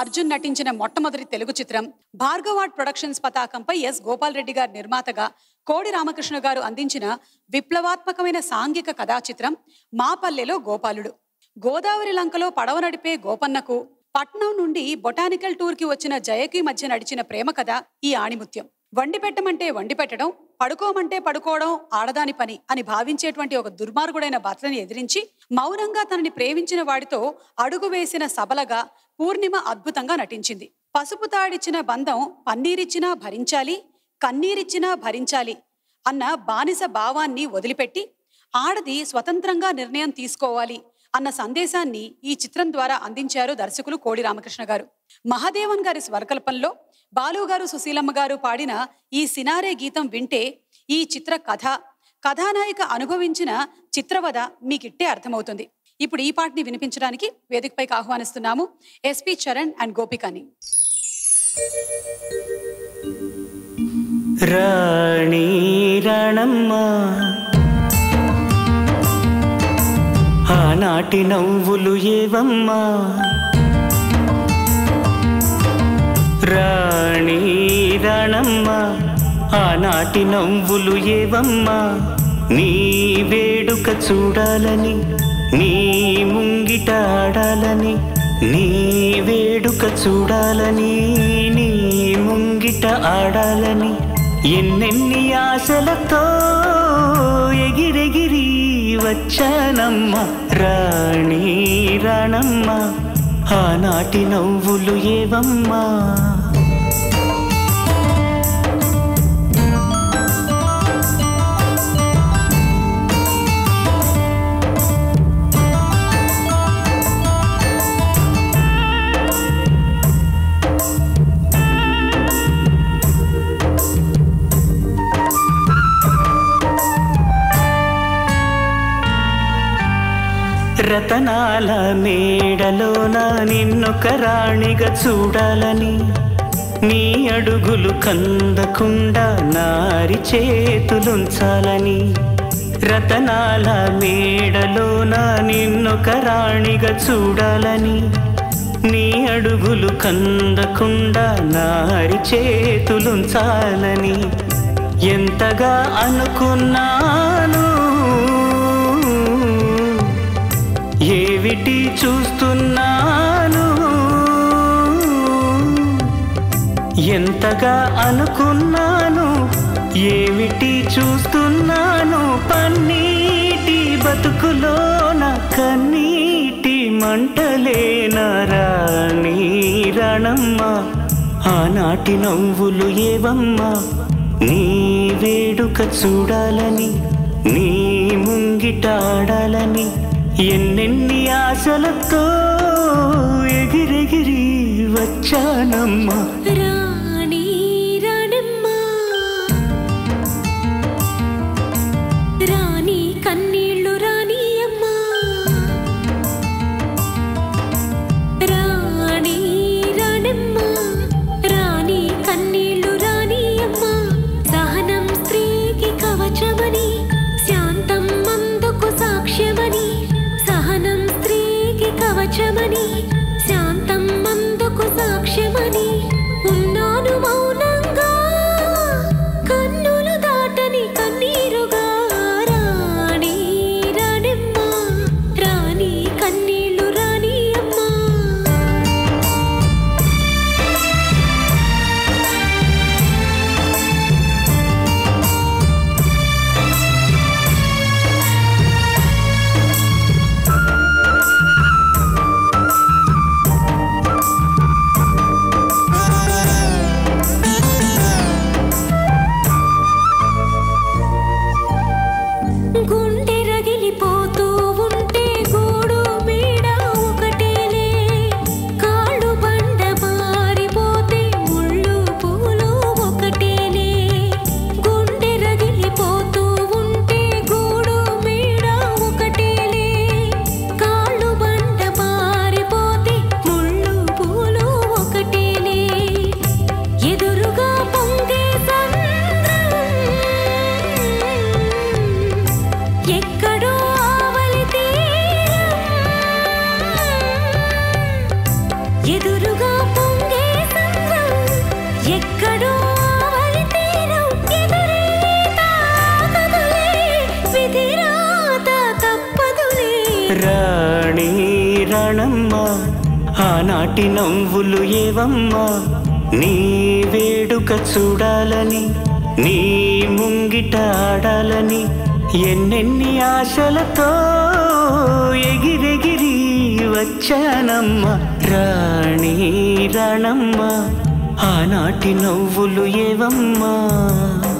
అర్జున్ నటించిన మొట్టమొదటి తెలుగు చిత్రం భార్గవాడ్ ప్రొడక్షన్స్ పతాకంపై ఎస్ గోపాల్ రెడ్డి గారు నిర్మాతగా కోడి రామకృష్ణ గారు అందించిన విప్లవాత్మకమైన సాంఘిక కథా చిత్రం మా పల్లెలో గోపాలుడు గోదావరి లంకలో పడవ నడిపే గోపన్నకు పట్నం నుండి బొటానికల్ టూర్కి వచ్చిన జయకి మధ్య నడిచిన ప్రేమ కథ ఈ ఆణిముత్యం వండి పెట్టమంటే వండి పెట్టడం పడుకోమంటే పడుకోవడం ఆడదాని పని అని భావించేటువంటి ఒక దుర్మార్గుడైన భర్తని ఎదిరించి మౌనంగా తనని ప్రేమించిన వాడితో అడుగు వేసిన సబలగా పూర్ణిమ అద్భుతంగా నటించింది పసుపు తాడిచ్చిన బంధం పన్నీరిచ్చినా భరించాలి కన్నీరిచ్చినా భరించాలి అన్న బానిస భావాన్ని వదిలిపెట్టి ఆడది స్వతంత్రంగా నిర్ణయం తీసుకోవాలి అన్న సందేశాన్ని ఈ చిత్రం ద్వారా అందించారు దర్శకులు కోడి రామకృష్ణ గారు మహాదేవన్ గారి స్వరకల్పంలో బాలు గారు సుశీలమ్మ గారు పాడిన ఈ సినారే గీతం వింటే ఈ చిత్ర కథ కథానాయిక అనుభవించిన చిత్రవద మీకిట్టే అర్థమవుతుంది ఇప్పుడు ఈ పాటని వినిపించడానికి వేదికపైకి ఆహ్వానిస్తున్నాము ఎస్పి చరణ్ అండ్ గోపికాని రాణి రణమ్మ ఆనాటి నవ్వులు ఏవమ్మా రాణి రణమ్మ ఆనాటి నవ్వులు ఏవమ్మా నీ వేడుక చూడాలని నీ ముంగిట ఆడాలని నీ వేడుక చూడాలని నీ ముంగిట ఆడాలని ఎన్నెన్ని ఆశలతో ఎగిరెగిరి వచ్చానమ్మ రాణి రాణమ్మ ఆనాటి నవ్వులు ఏవమ్మా రతనాల మేడలోన నిన్నొక రాణిగా చూడాలని నీ అడుగులు కందకుండా నారి చేతులుంచాలని రతనాల మేడలోన నిన్నొక రాణిగా చూడాలని నీ అడుగులు కందకుండా నారి చేతులుంచాలని ఎంతగా అనుకున్నాను ఏవిటి చూస్తున్నాను ఎంతగా అనుకున్నాను ఏమిటి చూస్తున్నాను పన్నీటి బతుకులోన కన్నీటి మంటలేన రాణి రణమ్మ ఆనాటి నవ్వులు ఏవమ్మా నీ వేడుక చూడాలని నీ ముంగిట ఆడాలని ఎన్నెన్ని ఆశలతో ఎగిరెగిరి వచ్చానమ్మా రాణి రాణమ్మ రాణి కన్నీళ్ళు రాణి అమ్మ రాణి రాణమ్మ రాణి కన్నీళ్ళు రాణి అమ్మ సహనం స్త్రీకి కవచమని శాంతం మందుకు సాక్ష్యమని సహనం స్త్రీకి కవచమని శాంతం మందుకు సాక్ష్యమని ఉన్నా రాణి రణమ్మ ఆనాటి నవ్వులు ఏవమ్మా నీ వేడుక చూడాలని నీ ముంగిట ఆడాలని ఎన్నెన్ని ఆశలతో ఎగిరెగిరి వచ్చానమ్మ రాణి రణమ్మ ఆనాటి నవ్వులు ఏవమ్మా